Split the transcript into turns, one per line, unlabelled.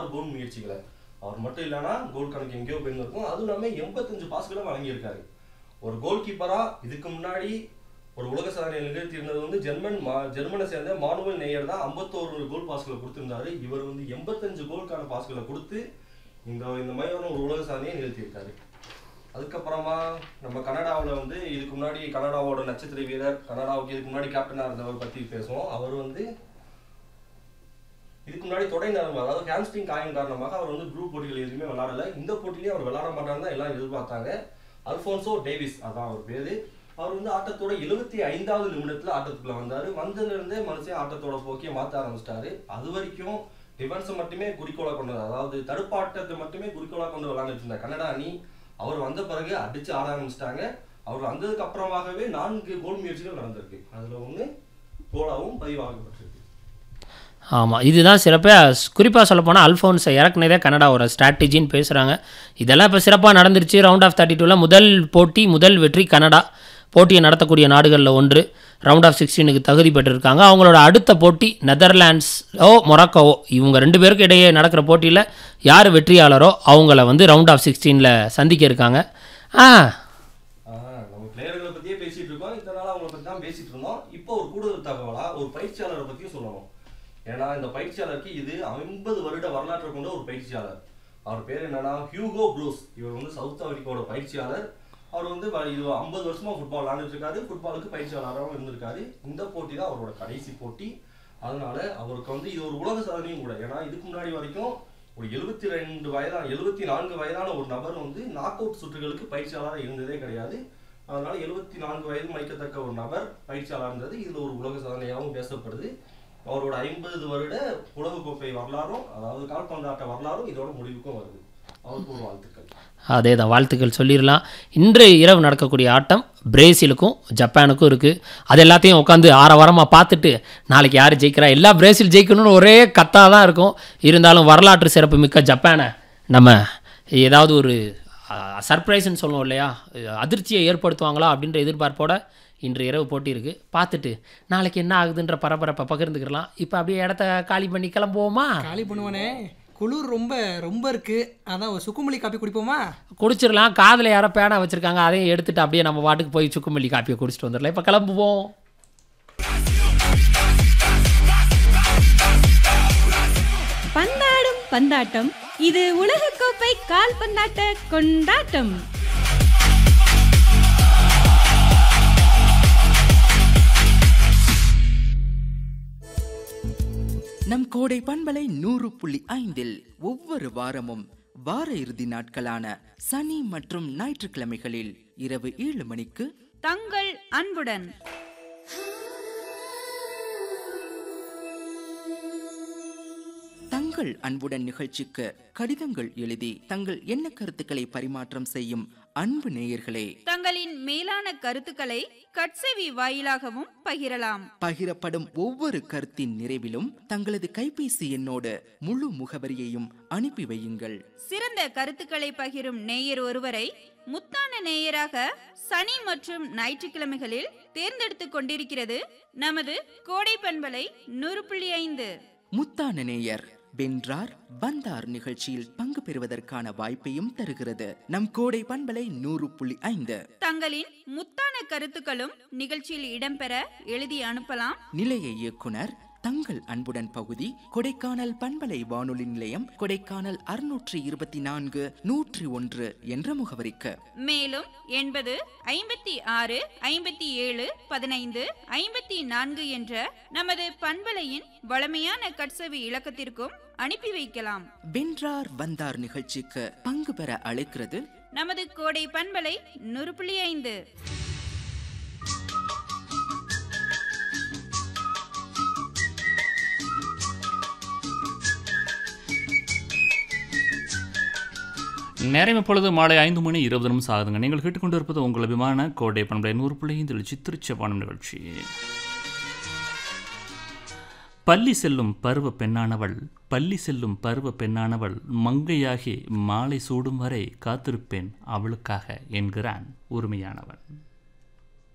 கோல் முயற்சிகளை அவர் மட்டும் இல்லைன்னா கோல் கணக்கு எங்கேயோ போயிருந்திருக்கும் அதுவும் இல்லாமல் எண்பத்தஞ்சு பாஸ்களை வழங்கியிருக்காரு ஒரு கோல் கீப்பரா இதுக்கு முன்னாடி ஒரு உலக சாதனை நிகழ்த்தியிருந்தது வந்து ஜெர்மன் மா ஜெர்மனை சேர்ந்த மானுவல் நேயர் தான் ஐம்பத்தோரு கோல் பாஸ்களை கொடுத்திருந்தாரு இவர் வந்து எண்பத்தஞ்சு கோலுக்கான பாஸ்களை கொடுத்து இந்த இந்த மாதிரியான ஒரு உலக சாதனையை நிகழ்த்தியிருக்காரு அதுக்கப்புறமா நம்ம கனடாவில் வந்து இதுக்கு முன்னாடி கனடாவோட நட்சத்திர வீரர் கனடாவுக்கு இதுக்கு முன்னாடி கேப்டனாக இருந்தவர் பற்றி பேசுவோம் அவர் வந்து இதுக்கு முன்னாடி தொடை நரம்பு அதாவது ஹாம்ஸ்டிங் காயம் காரணமாக அவர் வந்து குரூப் போட்டிகள் எதுவுமே விளையாடல இந்த போட்டிலையும் அவர் விளையாட மாட்டாருன்னு தான் எல்லாம் எதிர்பார்த்தாங்க அல்ஃபோன்சோ டேவிஸ் அதான் அவர் பேரு அவர் வந்து ஆட்டத்தோட எழுபத்தி ஐந்தாவது நிமிடத்துல ஆட்டத்துக்குள்ள வந்தாரு வந்ததுல இருந்தே மனுஷன் ஆட்டத்தோட போக்கிய மாத்த ஆரம்பிச்சிட்டாரு அது வரைக்கும் டிஃபென்ஸை மட்டுமே குறிக்கோளா கொண்டது அதாவது தடுப்பாட்டத்தை மட்டுமே குறிக்கோளா கொண்டு விளையாண்டுட்டு இருந்த கனடா அணி அவர் வந்த பிறகு அடிச்சு ஆட ஆரம்பிச்சிட்டாங்க அவர் வந்ததுக்கு அப்புறமாகவே நான்கு கோல் முயற்சிகள் நடந்திருக்கு அதுல ஒண்ணு கோலாவும் பதிவாகப்பட்டிருக்கு
ஆமாம் இதுதான் சிறப்பாக குறிப்பாக சொல்லப்போனால் அல்ஃபோன்ஸை இறக்குனதே கனடாவோட ஸ்ட்ராட்டஜின்னு பேசுகிறாங்க இதெல்லாம் இப்போ சிறப்பாக நடந்துருச்சு ரவுண்ட் ஆஃப் தேர்ட்டி டூவில் முதல் போட்டி முதல் வெற்றி கனடா போட்டியை நடத்தக்கூடிய நாடுகளில் ஒன்று ரவுண்ட் ஆஃப் சிக்ஸ்டீனுக்கு தகுதி பெற்றிருக்காங்க அவங்களோட அடுத்த போட்டி நெதர்லாண்ட்ஸோ மொராக்கோவோ இவங்க ரெண்டு பேருக்கு இடையே நடக்கிற போட்டியில் யார் வெற்றியாளரோ அவங்கள வந்து ரவுண்ட் ஆஃப் சிக்ஸ்டீனில் சந்திக்க இருக்காங்க ஆ
ஆஹ் நம்ம பிளேயர்களை பத்தியே பேசிட்டு இருக்கோம் இத்தனை நாள் அவங்கள பத்தி தான் பேசிட்டு இருந்தோம் இப்போ ஒரு கூடுதல் தகவலா ஒரு பயிற்சியாளரை பத்தியும் சொல்லணும் ஏன்னா இந்த பயிற்சியாளருக்கு இது ஐம்பது வருட வரலாற்றை கொண்ட ஒரு பயிற்சியாளர் அவர் பேர் என்னன்னா ஹியூகோ ப்ரூஸ் இவர் வந்து சவுத் ஆப்பிரிக்காவோட பயிற்சியாளர் அவர் வந்து வ- இது ஐம்பது வருஷமா ஃபுட்பால் விளையாண்டுட்டு இருக்காரு ஃபுட்பாலுக்கு பயிற்சியாளராகவும் இருந்திருக்காரு இந்த போட்டி தான் அவரோட கடைசி போட்டி அதனால அவருக்கு வந்து இது ஒரு உலக சாதனையும் கூட ஏன்னா இதுக்கு முன்னாடி வரைக்கும் ஒரு எழுபத்தி ரெண்டு வயதான எழுபத்தி நான்கு வயதான ஒரு நபர் வந்து நாக் அவுட் சுற்றுகளுக்கு பயிற்சியாளராக இருந்ததே கிடையாது அதனால எழுபத்தி நான்கு வயது மதிக்கத்தக்க ஒரு நபர் பயிற்சியாளர் இருந்தது இதுல ஒரு உலக சாதனையாகவும் பேசப்படுது அவரோட ஐம்பது வருட உலகக்கோப்பை வரலாறும் அதாவது கால்பந்தாட்ட வரலாறும் இதோட முடிவுக்கும் வருது அவருக்கு ஒரு வாழ்த்துக்கள்
அதே தான் வாழ்த்துக்கள் சொல்லிடலாம் இன்று இரவு நடக்கக்கூடிய ஆட்டம் பிரேசிலுக்கும் ஜப்பானுக்கும் இருக்குது அது எல்லாத்தையும் உட்காந்து ஆரவாரமாக பார்த்துட்டு நாளைக்கு யார் ஜெயிக்கிறா எல்லா பிரேசில் ஜெயிக்கணும்னு ஒரே கத்தாக தான் இருக்கும் இருந்தாலும் வரலாற்று சிறப்பு மிக்க ஜப்பானை நம்ம ஏதாவது ஒரு சர்ப்ரைஸ்ன்னு சொல்லுவோம் இல்லையா அதிர்ச்சியை ஏற்படுத்துவாங்களா அப்படின்ற எதிர்பார்ப்போட இன்று இரவு போட்டி இருக்குது பார்த்துட்டு நாளைக்கு என்ன ஆகுதுன்ற பரபரப்பை பகிர்ந்துக்கிடலாம் இப்போ அப்படியே இடத்த காலி பண்ணி கிளம்புவோமா
காலி பண்ணுவானே குளிர் ரொம்ப ரொம்ப இருக்கு அதான் ஒரு சுக்குமல்லி காப்பி குடிப்போமா
குடிச்சிடலாம் காதில் யாரோ பேனா வச்சுருக்காங்க அதையும் எடுத்துட்டு அப்படியே நம்ம பாட்டுக்கு போய் சுக்குமல்லி காப்பியை குடிச்சிட்டு வந்துடலாம் இப்போ கிளம்புவோம்
பந்தாடும் பந்தாட்டம் இது உலகக்கோப்பை கால்பந்தாட்ட கொண்டாட்டம்
நம் கோடை பண்பலை நூறு புள்ளி ஐந்தில் ஒவ்வொரு வாரமும் வார இறுதி நாட்களான சனி மற்றும் ஞாயிற்றுக்கிழமைகளில் இரவு ஏழு மணிக்கு
தங்கள் அன்புடன்
தங்கள் அன்புடன் நிகழ்ச்சிக்கு கடிதங்கள் எழுதி தங்கள் எண்ண கருத்துக்களை பரிமாற்றம் செய்யும் அன்பு நேயர்களே
தங்களின் மேலான கருத்துக்களை கட்செவி வாயிலாகவும் பகிரலாம்
பகிரப்படும் ஒவ்வொரு கருத்தின் நிறைவிலும் தங்களது கைபேசி எண்ணோடு முழு முகவரியையும் அனுப்பி வையுங்கள்
சிறந்த கருத்துக்களை பகிரும் நேயர் ஒருவரை முத்தான நேயராக சனி மற்றும் ஞாயிற்றுக்கிழமைகளில் தேர்ந்தெடுத்துக் கொண்டிருக்கிறது நமது கோடை பண்பலை நூறு புள்ளி ஐந்து
முத்தான நேயர் வென்றார் வந்தார் நிகழ்ச்சியில் பங்கு பெறுவதற்கான வாய்ப்பையும் தருகிறது நம் கோடை பண்பலை நூறு புள்ளி ஐந்து
தங்களின் முத்தான கருத்துக்களும் நிகழ்ச்சியில் இடம்பெற எழுதி அனுப்பலாம்
நிலைய இயக்குனர் தங்கள் அன்புடன் பகுதி கொடைக்கானல் பண்பலை வானொலி நிலையம் கொடைக்கானல் அறுநூற்றி இருபத்தி நான்கு நூற்றி ஒன்று என்ற முகவரிக்கு
மேலும் எண்பது ஐம்பத்தி ஆறு ஐம்பத்தி ஏழு பதினைந்து ஐம்பத்தி நான்கு என்ற நமது பண்பலையின் வளமையான கட்சவி இலக்கத்திற்கும் அனுப்பி வைக்கலாம்
வென்றார் வந்தார் நிகழ்ச்சிக்கு பங்கு பெற அழைக்கிறது
நமது கோடை பண்பலை நூறு புள்ளி ஐந்து
நேரம் இப்பொழுது மாலை ஐந்து மணி இருபது நிமிஷம் ஆகுதுங்க நீங்கள் கேட்டுக்கொண்டு இருப்பது உங்கள் அபிமான கோடை பண்பலை நூறு பிள்ளைந்தில் சித்திருச்சபானம் நிகழ்ச்சி பள்ளி செல்லும் பருவ பெண்ணானவள் பள்ளி செல்லும் பருவ பெண்ணானவள் மங்கையாகி மாலை சூடும் வரை காத்திருப்பேன் அவளுக்காக என்கிறான் உரிமையானவன்